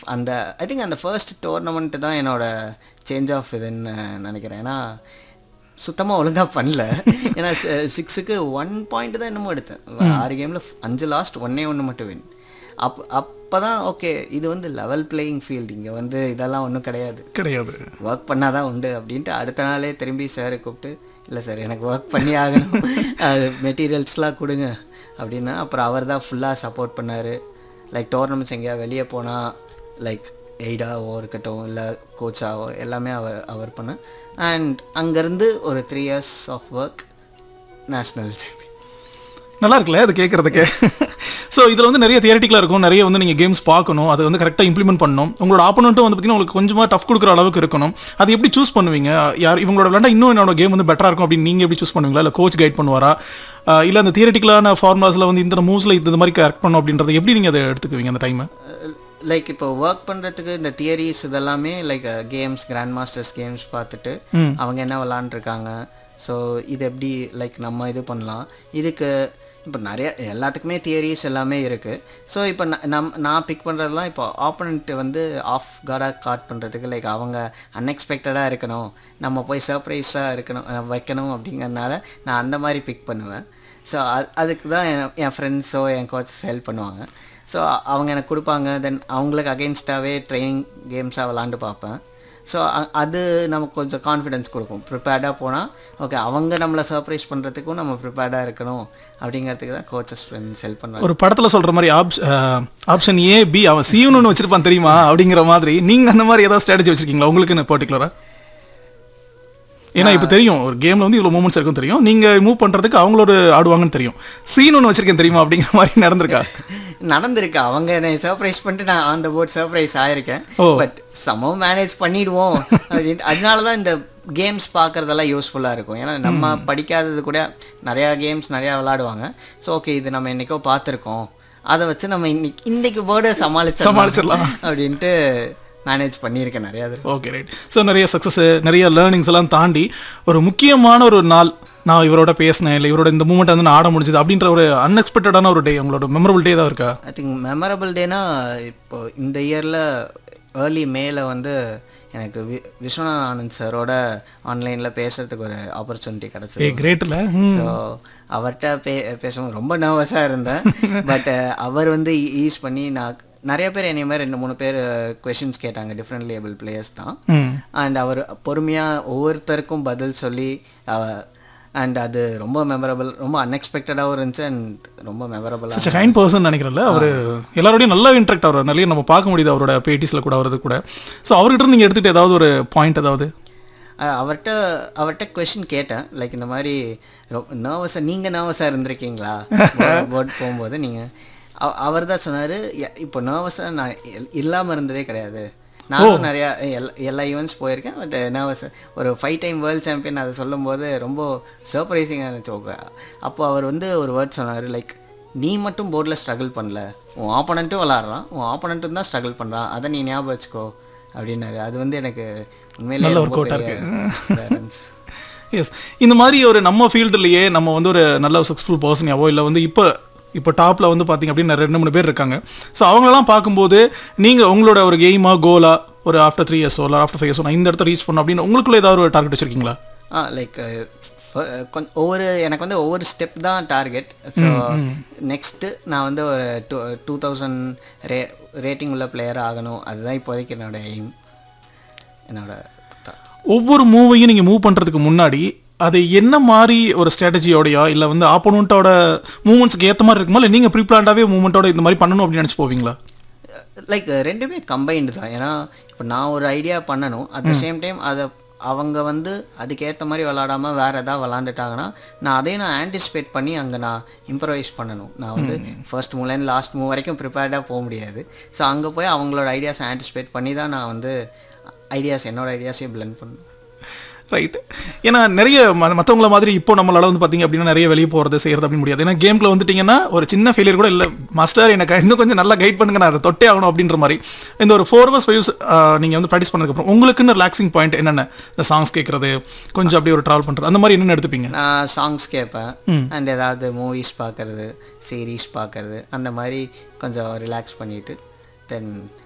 அந்த I think அந்த first tournament தான் என்னோட சேஞ்ச் ஆஃப் இதுன்னு நினைக்கிறேன் ஏன்னா சுத்தமாக ஒழுங்காக பண்ணல ஏன்னா சிக்ஸுக்கு ஒன் பாயிண்ட் தான் என்னமோ எடுத்தேன் ஆறு கேமில் அஞ்சு லாஸ்ட் ஒன்னே ஒன்று மட்டும் வின் அப் அப்போ தான் ஓகே இது வந்து லெவல் பிளேயிங் ஃபீல்டு இங்கே வந்து இதெல்லாம் ஒன்றும் கிடையாது கிடையாது ஒர்க் பண்ணால் தான் உண்டு அப்படின்ட்டு அடுத்த நாளே திரும்பி சாரை கூப்பிட்டு இல்லை சார் எனக்கு ஒர்க் பண்ணி ஆகணும் அது மெட்டீரியல்ஸ்லாம் கொடுங்க அப்படின்னா அப்புறம் அவர் தான் ஃபுல்லாக சப்போர்ட் பண்ணார் லைக் டோர்னமெண்ட்ஸ் எங்கேயா வெளியே போனால் லைக் எய்டாவோ இருக்கட்டும் இல்லை கோச்சாவோ எல்லாமே அவர் அவர் பண்ண அண்ட் அங்கேருந்து ஒரு three years of work national champion நல்லா இருக்குல்ல அது கேட்குறதுக்கு ஸோ இதில் வந்து நிறைய தியரட்டிக்கலாக இருக்கும் நிறைய வந்து நீங்கள் கேம்ஸ் பார்க்கணும் அது வந்து கரெக்டாக இம்ப்ளிமெண்ட் பண்ணணும் உங்களோட ஆப்போனண்ட்டும் வந்து பார்த்தீங்கன்னா உங்களுக்கு கொஞ்சமாக டஃப் கொடுக்குற அளவுக்கு இருக்கணும் அது எப்படி சூஸ் பண்ணுவீங்க யார் இவங்களோட விளாண்டா இன்னும் என்னோட கேம் வந்து பெட்டராக இருக்கும் அப்படின்னு நீங்கள் எப்படி சூஸ் பண்ணுவீங்களா இல்லை கோச் கைட் பண்ணுவாரா இல்லை அந்த தியரட்டிக்கலான ஃபார்முலாஸில் வந்து இந்த மூவ்ஸில் இந்த மாதிரி கரெக்ட் பண்ணும் அப்படின்றத எப்படி நீங்கள் அதை எடுத்துக்குவீங்க அந்த டைமை லைக் இப்போ ஒர்க் பண்ணுறதுக்கு இந்த தியரிஸ் இதெல்லாமே like games grandmasters games பார்த்துட்டு அவங்க என்ன விளாண்டுருக்காங்க ஸோ இது எப்படி லைக் நம்ம இது பண்ணலாம் இதுக்கு இப்போ நிறைய எல்லாத்துக்குமே தியரிஸ் எல்லாமே இருக்குது ஸோ இப்போ ந- நம் நான் பிக் பண்ணுறதுலாம் இப்போ ஆப்போனண்ட் வந்து ஆஃப் கார்டாக காட் பண்ணுறதுக்கு லைக் அவங்க அன்எக்ஸ்பெக்டடாக இருக்கணும் நம்ம போய் சர்ப்ரைஸாக இருக்கணும் அஹ் வைக்கணும் அப்படிங்கறதுனால நான் அந்த மாதிரி பிக் பண்ணுவேன் ஸோ அதுக்கு தான் என் என் ஃப்ரெண்ட்ஸோ என் கோச்சஸ் ஹெல்ப் பண்ணுவாங்க ஸோ அவங்க எனக்கு கொடுப்பாங்க தென் அவங்களுக்கு அகெயின்ஸ்டாகவே ட்ரைனிங் கேம்ஸாக விளாண்டு பார்ப்பேன் ஸோ அது நமக்கு கொஞ்சம் கான்ஃபிடென்ஸ் கொடுக்கும் ப்ரிப்பேர்டாக போனால் ஓகே அவங்க நம்மளை சர்ப்ரைஸ் பண்ணுறதுக்கும் நம்ம ப்ரிப்பேர்டாக இருக்கணும் அப்படிங்கிறதுக்கு தான் கோச்சஸ் ஃப்ரெண்ட்ஸ் ஹெல்ப் பண்ணுவாங்க ஒரு படத்தில் சொல்கிற மாதிரி ஆப்ஷன் ஏ பி அவன் சியூன்னு ஒன்று வச்சிருப்பான் தெரியுமா அப்படிங்கிற மாதிரி நீங்கள் அந்த மாதிரி ஏதாவது ஸ்ட்ராட்டஜி வச்சிருக்கீங்களா உங்களுக்குன்னு பர்டிகுலராக ஏன்னா இப்போ தெரியும் ஒரு கேமில் வந்து இவ்வளோ மூமெண்ட்ஸ் இருக்கும் தெரியும் நீங்கள் மூவ் பண்ணுறதுக்கு அவங்களோட ஆடுவாங்கன்னு தெரியும் சீன் ஒன்று வச்சிருக்கேன் தெரியுமா அப்படிங்கிற மாதிரி நடந்திருக்கா நடந்திருக்கு அவங்க என்னை சர்ப்ரைஸ் பண்ணிட்டு நான் ஆன் த போர்ட் சர்ப்ரைஸ் ஆயிருக்கேன் ஓ. பட் சமம் மேனேஜ் பண்ணிடுவோம் அப்படின்ட்டு அதனால தான் இந்த கேம்ஸ் பார்க்குறதெல்லாம் யூஸ்ஃபுல்லாக இருக்கும் ஏன்னா நம்ம படிக்காதது கூட நிறையா கேம்ஸ் நிறையா விளாடுவாங்க ஸோ ஓகே இது நம்ம என்னைக்கோ பார்த்துருக்கோம் அதை வச்சு நம்ம இன்னைக்கு இன்னைக்கு போர்டை சமாளிச்சு சமாளிச்சிடலாம். அப்படின்ட்டு மேனேஜ் பண்ணியிருக்கேன் நிறையா தடவை ஓகே ரைட் ஸோ நிறைய சக்ஸஸ் நிறைய லேர்னிங்ஸ் எல்லாம் தாண்டி ஒரு முக்கியமான ஒரு நாள் நான் இவரோட பேசினேன் இல்லை இவரோட இந்த மூமெண்ட் வந்து நான் ஆட முடிஞ்சது அப்படின்ற ஒரு அன்எக்ஸ்பெக்டடான ஒரு டே உங்களோட மெமரபிள் டே தான் இருக்கா ஐ திங்க் மெமரபிள் டேனா இப்போ இந்த இயரில் ஏர்லி மேல வந்து எனக்கு வி விஸ்வநாத் ஆனந்த் சாரோட ஆன்லைனில் பேசுறதுக்கு ஒரு ஆப்பர்ச்சுனிட்டி ஏ கிடச்சிது கிரேட்டில் ஸோ அவர்கிட்ட பே பேசும்போது ரொம்ப நர்வஸாக இருந்தேன் பட் அவர் வந்து ஈஸ் பண்ணி நான் நிறைய பேர் என்னைய மாதிரி ரெண்டு மூணு பேர் கொஷின்ஸ் கேட்டாங்க டிஃப்ரெண்ட் லேபிள் பிளேயர்ஸ் தான் ம் அண்ட் அவர் பொறுமையாக ஒவ்வொருத்தருக்கும் பதில் சொல்லி அண்ட் அது ரொம்ப மெமரபிள் ரொம்ப அன்எக்ஸ்பெக்டடாகவும் இருந்துச்சு அண்ட் ரொம்ப மெமரபிளாக சச் கைண்ட் பர்சன் நினைக்கிறேன்ல அவர் எல்லாரோடையும் நல்லா இன்ட்ராக்ட் ஆகிறார் நிறைய நம்ம பார்க்க முடியுது அவரோட பேட்டிஸில் கூட அவரது கூட ஸோ அவர்கிட்ட இருந்து நீங்கள் எடுத்துகிட்டு ஏதாவது ஒரு பாயிண்ட் ஏதாவது அஹ் அவர்கிட்ட அவர்கிட்ட கொஷின் கேட்டேன் லைக் இந்த மாதிரி நர்வஸாக நீங்கள் நர்வஸாக இருந்திருக்கீங்களா போர்ட் போகும்போது நீங்கள் அவர் தான் சொன்னார் இப்போ நர்வஸாக நான் இல்லாமல் இருந்ததே கிடையாது நானும் நிறையா எல்லா எல்லா ஈவெண்ட்ஸ் போயிருக்கேன் பட் நர்வஸ் ஒரு ஃபைவ் டைம் வேர்ல்ட் சாம்பியன் அதை சொல்லும்போது ரொம்ப சர்ப்ரைசிங்காக இருந்துச்சு ஓகே அப்போ அவர் வந்து ஒரு வேர்ட் சொன்னார் லைக் நீ மட்டும் போர்டில் ஸ்ட்ரகிள் பண்ணல உன் ஆப்போனண்ட்டும் விளாட்றான் உன் ஆப்போனண்ட்டும் தான் ஸ்ட்ரகிள் பண்ணுறான் அதை நீ ஞாபகம் வச்சுக்கோ அப்படின்னாரு அது வந்து எனக்கு உண்மையிலே நல்ல ரொம்ப workout-ஆ பெரிய balance. எஸ் இந்த மாதிரி ஒரு நம்ம ஃபீல்டுலேயே நம்ம வந்து ஒரு நல்ல சக்ஸஸ்ஃபுல் பர்சனாவோ இல்லை வந்து இப்போ இப்போ டாப்பில் வந்து பார்த்தீங்க அப்படின்னு ரெண்டு மூணு பேர் இருக்காங்க ஸோ அவங்களெல்லாம் பார்க்கும்போது நீங்கள் உங்களோட ஒரு கெய்மா கோலா ஒரு ஆஃப்டர் த்ரீ இயர்ஸோ இல்லை ஆஃப்டர் ஃபைவ் இயர்ஸோ நான் இந்த இடத்த ரீச் பண்ணணும் அப்படின்னு உங்களுக்குள்ள ஏதாவது ஒரு டார்கெட் வச்சிருக்கீங்களா ஆ லைக் கொஞ்சம் ஒவ்வொரு எனக்கு வந்து ஒவ்வொரு ஸ்டெப் தான் டார்கெட் ஸோ நெக்ஸ்ட்டு நான் வந்து ஒரு டூ டூ தௌசண்ட் ரே ரேட்டிங் உள்ள பிளேயர் ஆகணும் அதுதான் இப்போதைக்கு என்னோட எய்ம் என்னோட த- ஒவ்வொரு மூவையும் நீங்கள் மூவ் பண்ணுறதுக்கு முன்னாடி அது என்ன மாதிரி ஒரு ஸ்ட்ராட்டஜியோடயா இல்லை வந்து ஆப்போனண்ட்டோட மூமெண்ட்ஸ்க்கு ஏற்ற மாதிரி இருக்குமா இல்லை நீங்கள் ப்ரீப்ளான்டாகவே மூமெண்ட்டோட இந்த மாதிரி பண்ணணும் அப்படின்னு நினச்சி போவீங்களா லைக் ரெண்டுமே கம்பைன்டு தான் ஏன்னா இப்போ நான் ஒரு ஐடியா பண்ணணும் அட் த சேம் டைம் அதை அவங்க வந்து அதுக்கேற்ற மாதிரி விளாடாமல் வேறு எதாவது விளாண்டுட்டாங்கன்னா நான் அதையும் நான் ஆன்டிசிபேட் பண்ணி அங்கே நான் இம்ப்ரவைஸ் பண்ணணும் நான் வந்து ஃபர்ஸ்ட் மூவ்லேருந்து லாஸ்ட் மூவ் வரைக்கும் ப்ரிப்பேர்டாக போக முடியாது ஸோ அங்கே போய் அவங்களோட ஐடியாஸ் ஆன்டிசிபேட் பண்ணி தான் நான் வந்து ஐடியாஸ் என்னோட ஐடியாஸையும் blend பண்ணணும் ரைட் ஏன்னா நிறைய ம- மத்தவங்கள மாதிரி இப்போ நம்மளால வந்து பார்த்தீங்க அப்படின்னா நிறைய வெளியே போகிறது செய்கிறது அப்படின்னு முடியாது ஏன்னா கேம்ல வந்துட்டீங்கன்னா ஒரு சின்ன ஃபெயிலியர் கூட இல்லை மாஸ்டர் எனக்கு இன்னும் கொஞ்சம் நல்லா கைட் பண்ணுங்க நான் அதை தொட்டே ஆகணும் அப்படின்ற மாதிரி இந்த ஒரு ஃபோர் ஹவர்ஸ் ஃபைவ்ஸ் நீங்கள் வந்து ப்ராக்டிஸ் பண்ணதுக்கப்புறம் உங்களுக்குன்னு ரிலாக்ஸிங் பாயிண்ட் என்னென்ன இந்த சாங்ஸ் கேட்குறது கொஞ்சம் அப்படியே ஒரு ட்ராவல் பண்ணுறது அந்த மாதிரி என்னென்ன எடுத்துப்பீங்க நான் சாங்ஸ் கேட்பேன் அண்ட் ஏதாவது மூவிஸ் பார்க்கறது சீரீஸ் பார்க்கறது அந்த மாதிரி கொஞ்சம் ரிலாக்ஸ் பண்ணிட்டு தென்